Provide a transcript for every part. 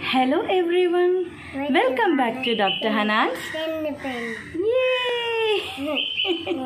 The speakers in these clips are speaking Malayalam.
Hello everyone. Welcome back to Dr. Hanan's. Yay!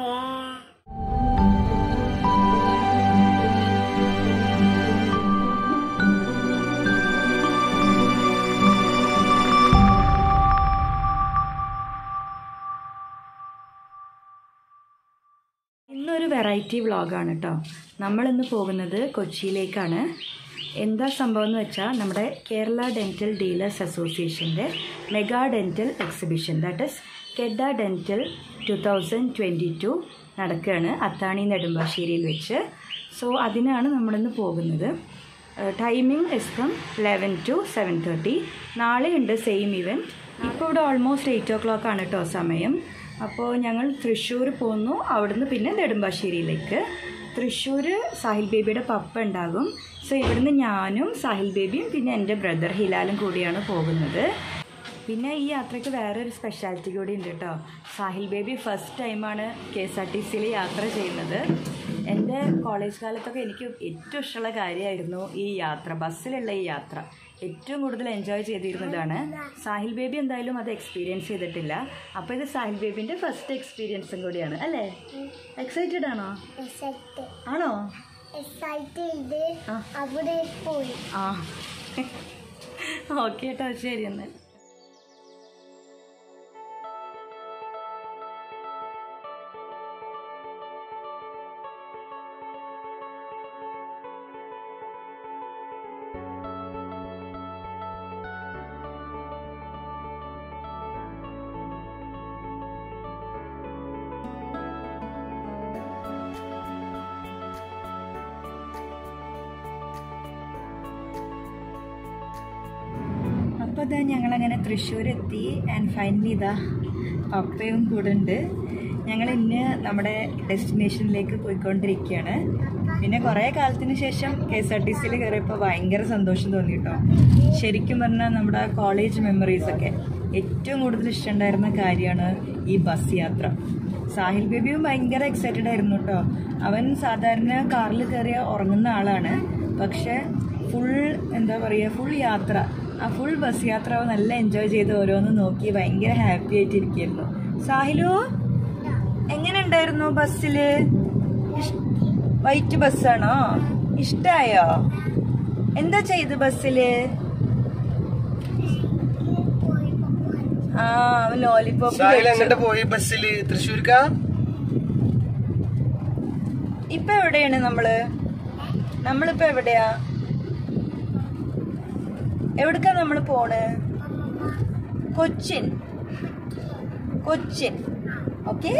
ഇന്നൊരു വെറൈറ്റി വ്ളോഗാണ് കേട്ടോ നമ്മളിന്ന് പോകുന്നത് കൊച്ചിയിലേക്കാണ് എന്താ സംഭവം എന്ന് വെച്ചാൽ നമ്മുടെ കേരള ഡെൻറ്റൽ ഡീലേഴ്സ് അസോസിയേഷൻ്റെ mega dental exhibition that is KEDA dental two thousand twenty two നടക്കുകയാണ് അത്താണി നെടുമ്പാശ്ശേരിയിൽ വെച്ച് സോ അതിനാണ് നമ്മളിന്ന് പോകുന്നത് timing is from eleven to seven thirty നാളെ ഉണ്ട് സെയിം ഇവൻറ്റ് ഇപ്പോൾ ഇവിടെ ഓൾമോസ്റ്റ് എയ്റ്റ് ഓ ക്ലോക്ക് ആണ് കേട്ടോ സമയം അപ്പോൾ ഞങ്ങൾ തൃശ്ശൂർ പോന്നു അവിടുന്ന് പിന്നെ നെടുമ്പാശ്ശേരിയിലേക്ക് തൃശ്ശൂർ സാഹിൽ ബേബിയുടെ പപ്പ ഉണ്ടാകും സോ ഇവിടുന്ന് ഞാനും സാഹിൽ ബേബിയും പിന്നെ എൻ്റെ ബ്രദർ ഹിലാലും കൂടിയാണ് പോകുന്നത് പിന്നെ ഈ യാത്രയ്ക്ക് വേറൊരു സ്പെഷ്യാലിറ്റി കൂടി ഉണ്ട് കേട്ടോ സാഹിൽ ബേബി ഫസ്റ്റ് ടൈമാണ് കെ എസ് ആർ ടി സിയിൽ യാത്ര ചെയ്യുന്നത് എൻ്റെ കോളേജ് കാലത്തൊക്കെ എനിക്ക് ഏറ്റവും ഇഷ്ടമുള്ള കാര്യമായിരുന്നു ഈ യാത്ര ബസ്സിലുള്ള ഈ യാത്ര ഏറ്റവും കൂടുതൽ എൻജോയ് ചെയ്തിരുന്നതാണ് സാഹിൽ ബേബി എന്തായാലും അത് എക്സ്പീരിയൻസ് ചെയ്തിട്ടില്ല അപ്പോൾ ഇത് സാഹിൽ ബേബിൻ്റെ ഫസ്റ്റ് എക്സ്പീരിയൻസും കൂടിയാണ് അല്ലേ എക്സൈറ്റഡ് ആണോ ആണോ എക്സൈറ്റഡ് ആ. അവിടെ പോയി ആ ഓക്കെ കേട്ടോ ശരി എന്നാൽ അപ്പോൾ ഇതാ ഞങ്ങളങ്ങനെ തൃശ്ശൂർ എത്തി ആൻഡ് ഫൈനലി ഇതാ പപ്പയും കൂടെ ഉണ്ട് ഞങ്ങൾ ഇന്ന് നമ്മുടെ ഡെസ്റ്റിനേഷനിലേക്ക് പോയിക്കൊണ്ടിരിക്കുകയാണ് പിന്നെ കുറേ കാലത്തിന് ശേഷം കെ എസ് ആർ ടി സിയിൽ കയറിയപ്പോൾ ഭയങ്കര സന്തോഷം തോന്നി കേട്ടോ ശരിക്കും പറഞ്ഞാൽ നമ്മുടെ കോളേജ് മെമ്മറീസൊക്കെ ഏറ്റവും കൂടുതൽ ഇഷ്ടമുണ്ടായിരുന്ന കാര്യമാണ് ഈ ബസ് യാത്ര സാഹിൽ ബേബിയും ഭയങ്കര എക്സൈറ്റഡ് ആയിരുന്നു കേട്ടോ അവൻ സാധാരണ കാറിൽ കയറിയ ഉറങ്ങുന്ന ആളാണ് പക്ഷെ ഫുൾ എന്താ പറയുക ഫുൾ യാത്ര ആ ഫുൾ ബസ് യാത്ര അവൻ നല്ല എൻജോയ് ചെയ്ത് ഓരോന്ന് നോക്കി ഭയങ്കര ഹാപ്പി ആയിട്ടിരിക്കുന്നു സാഹിലു എങ്ങനെ ഉണ്ടായിരുന്നു ബസ്സില് വൈറ്റ് ബസ്സാണോ ഇഷ്ടായോ എന്താ ചെയ്ത് ബസ്സില് ആ അവൻ ലോലിപോപ്പ് സാഹിൽ എങ്ങോട്ട് പോയി ബസ്സില് തൃശ്ശൂർക്കാ ഇപ്പൊ എവിടെയാണ് നമ്മള് നമ്മളിപ്പോ എവിടെയാ എവിടക്കാ നമ്മൾ പോണ് കൊച്ചിൻ കൊച്ചിൻ ഓക്കെ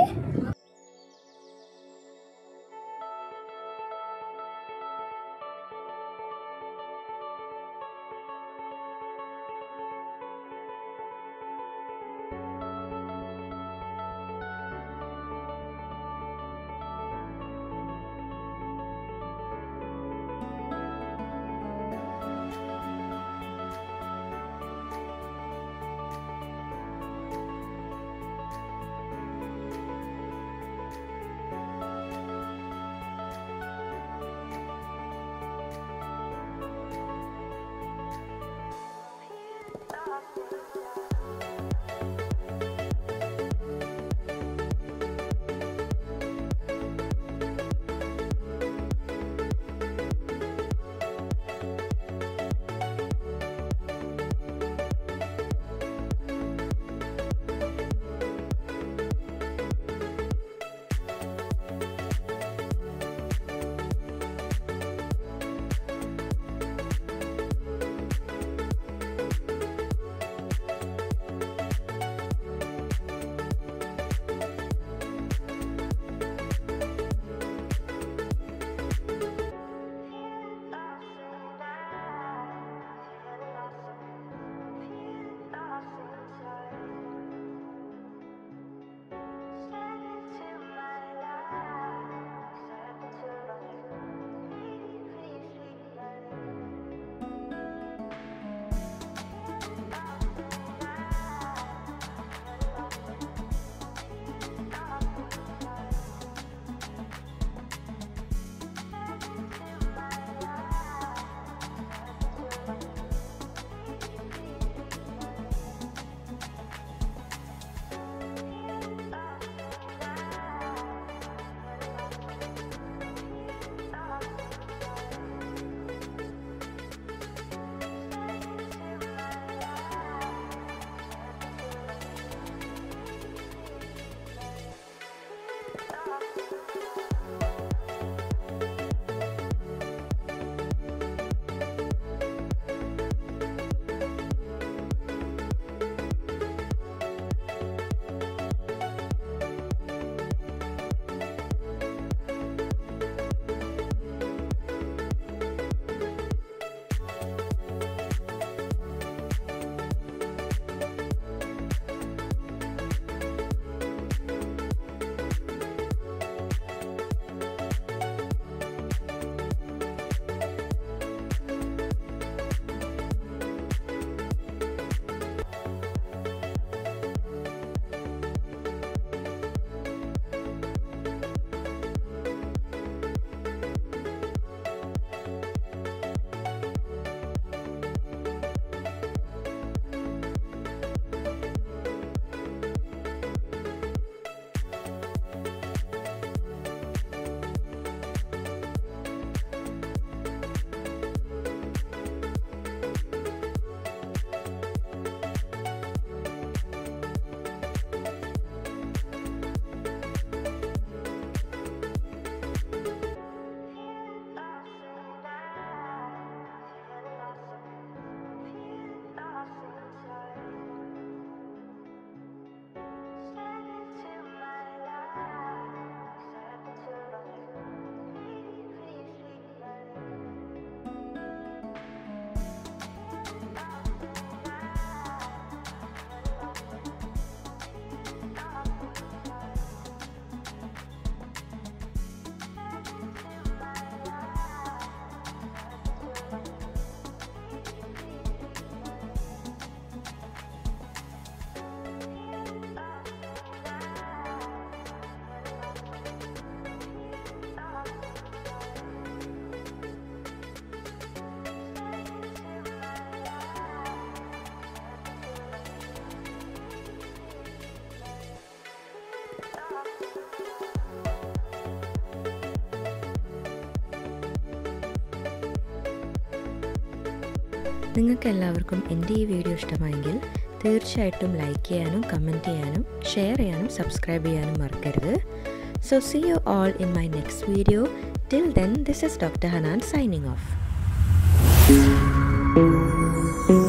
നിങ്ങൾക്ക് എല്ലാവർക്കും എൻ്റെ ഈ വീഡിയോ ഇഷ്ടമായെങ്കിൽ തീർച്ചയായിട്ടും ലൈക്ക് ചെയ്യാനും കമൻറ്റ് ചെയ്യാനും ഷെയർ ചെയ്യാനും സബ്സ്ക്രൈബ് ചെയ്യാനും മറക്കരുത് so see you all in my next video till then this is doctor Hanan signing of